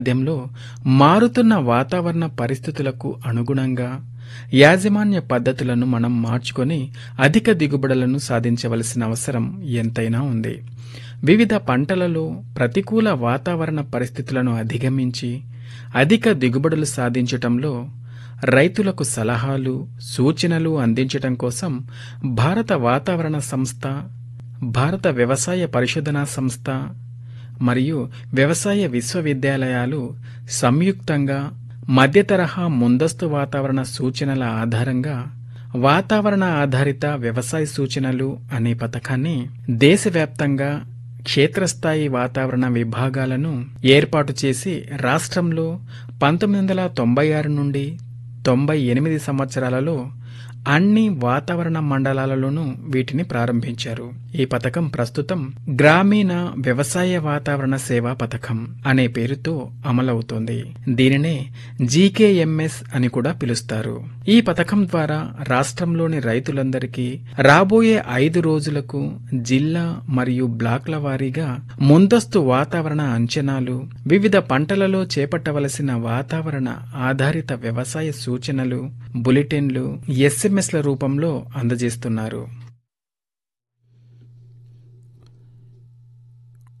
నేపథ్యంలో మారుతున్న వాతావరణ పరిస్థితులకు అనుగుణంగా యాజమాన్య పద్ధతులను మనం మార్చుకొని అధిక దిగుబడులను సాధించవలసిన అవసరం ఎంతైనా ఉంది వివిధ పంటలలో ప్రతికూల వాతావరణ పరిస్థితులను అధిగమించి అధిక దిగుబడులు సాధించటంలో రైతులకు సలహాలు సూచనలు అందించటం కోసం భారత వాతావరణ సంస్థ భారత వ్యవసాయ పరిశోధనా సంస్థ మరియు వ్యవసాయ విశ్వవిద్యాలయాలు సంయుక్తంగా మధ్యతరహా ముందస్తు వాతావరణ సూచనల ఆధారంగా వాతావరణ ఆధారిత వ్యవసాయ సూచనలు అనే పథకాన్ని దేశవ్యాప్తంగా క్షేత్రస్థాయి వాతావరణ విభాగాలను ఏర్పాటు చేసి రాష్ట్రంలో పంతొమ్మిది వందల తొంభై ఆరు నుండి తొంభై ఎనిమిది సంవత్సరాలలో అన్ని వాతావరణ మండలాలలోనూ వీటిని ప్రారంభించారు ఈ పథకం ప్రస్తుతం గ్రామీణ వ్యవసాయ వాతావరణ సేవా పథకం అనే పేరుతో అమలవుతోంది దీనినే జీకేఎంఎస్ అని కూడా పిలుస్తారు ఈ పథకం ద్వారా రాష్ట్రంలోని రైతులందరికీ రాబోయే ఐదు రోజులకు జిల్లా మరియు బ్లాక్ల వారీగా ముందస్తు వాతావరణ అంచనాలు వివిధ పంటలలో చేపట్టవలసిన వాతావరణ ఆధారిత వ్యవసాయ సూచనలు బులెటిన్లు ఎస్ఎంఎస్ల రూపంలో అందజేస్తున్నారు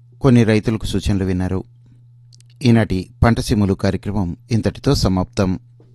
కొన్ని రైతులకు సూచనలు విన్నారు ఈనాటి పంట సిమ్ములు కార్యక్రమం ఇంతటితో సమాప్తం